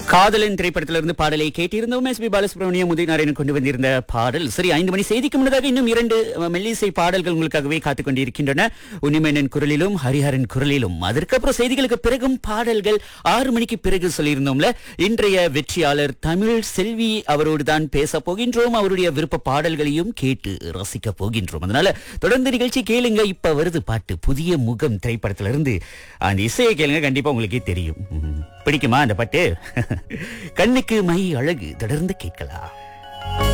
காதலன் திரைப்படத்திலிருந்து பாடலை கேட்டிருந்தோம் எஸ் பி பாலசுப்ரமணியம் உதயநாராயணன் கொண்டு வந்திருந்த பாடல் சரி ஐந்து மணி செய்திக்கு முன்னதாக இன்னும் இரண்டு அஹ், மெல்லிசை பாடல்கள் உங்களுக்காகவே காத்துக் கொண்டிருக்கின்றன உன்னிமேனன் குரலிலும் ஹரிஹரன் குரலிலும் அதற்கப்புறம் செய்திகளுக்கு பிறகும் பாடல்கள் ஆறு மணிக்கு பிறகு சொல்லியிருந்தோம்ல இன்றைய வெற்றியாளர் தமிழ் செல்வி அவரோடு தான் பேச போகின்றோம் அவருடைய விருப்ப பாடல்களையும் கேட்டு ரசிக்க போகின்றோம் அதனால தொடர்ந்து நிகழ்ச்சி கேளுங்க இப்ப வருது பாட்டு புதிய முகம் திரைப்படத்திலிருந்து அந்த இசையை கேளுங்க கண்டிப்பா உங்களுக்கே தெரியும் ம். பிடிக்குமா அந்த பாட்டு கண்ணுக்கு மை அழகு தொடர்ந்து கேட்கலாம்